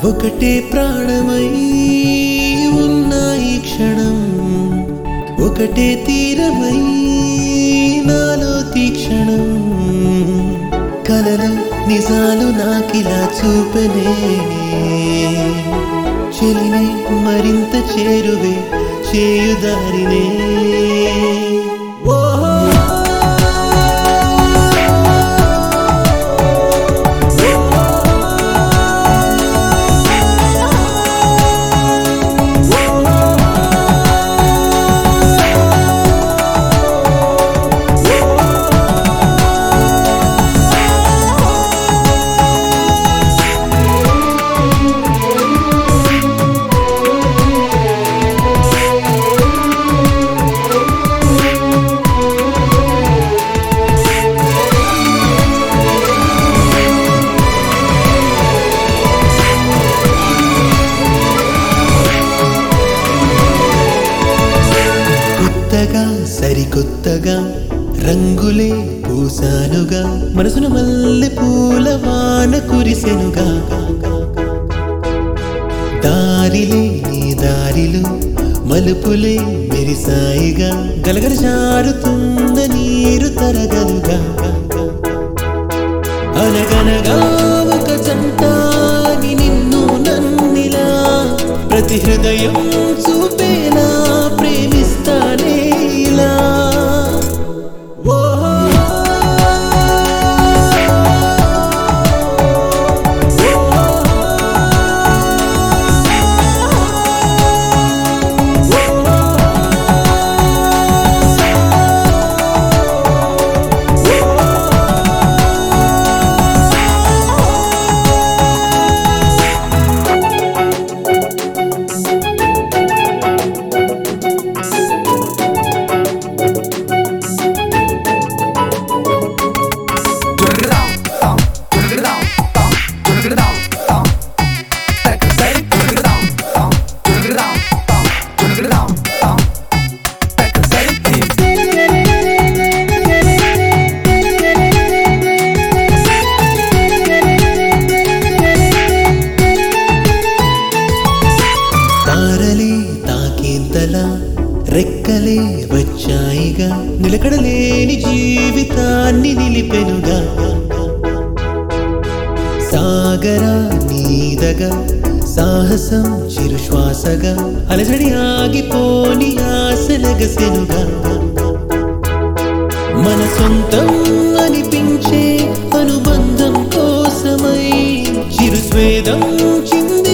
ఒకటే ప్రాణమై ఉన్న ఈ క్షణం ఒకటే తీరమై నాలో తీక్షణం కలలు నిజాలు నాకిలా చూపనే చెలిని మరింత చేరువే చేయుదారినే ఓహో కొత్తగా సరికొత్తగా రంగులే పూసానుగా మనసును మల్లె పూల వాన కురిసెనుగా దారిలే నీ దారిలో మలుపులే మెరిసాయిగా గలగల జారుతున్న నీరు తరగలుగా అనగనగా ఒక జంటాని నిన్ను నన్నిలా ప్రతి హృదయం చూపేలా ప్రేమిస్తానే ఇలా ఓహో తారలే తాకేంతలా రెక్కలే వచ్చాయిగా నిలకడలేని జీవితాన్ని నిలిపెనుగా సాగరా నీదగా సాహసం చిరుశ్వాసగా అలజడి ఆగిపోని ఆశలగసెనుగా మన సొంతం అనిపించే అనుబంధం కోసమై చిరుస్వేదం చింది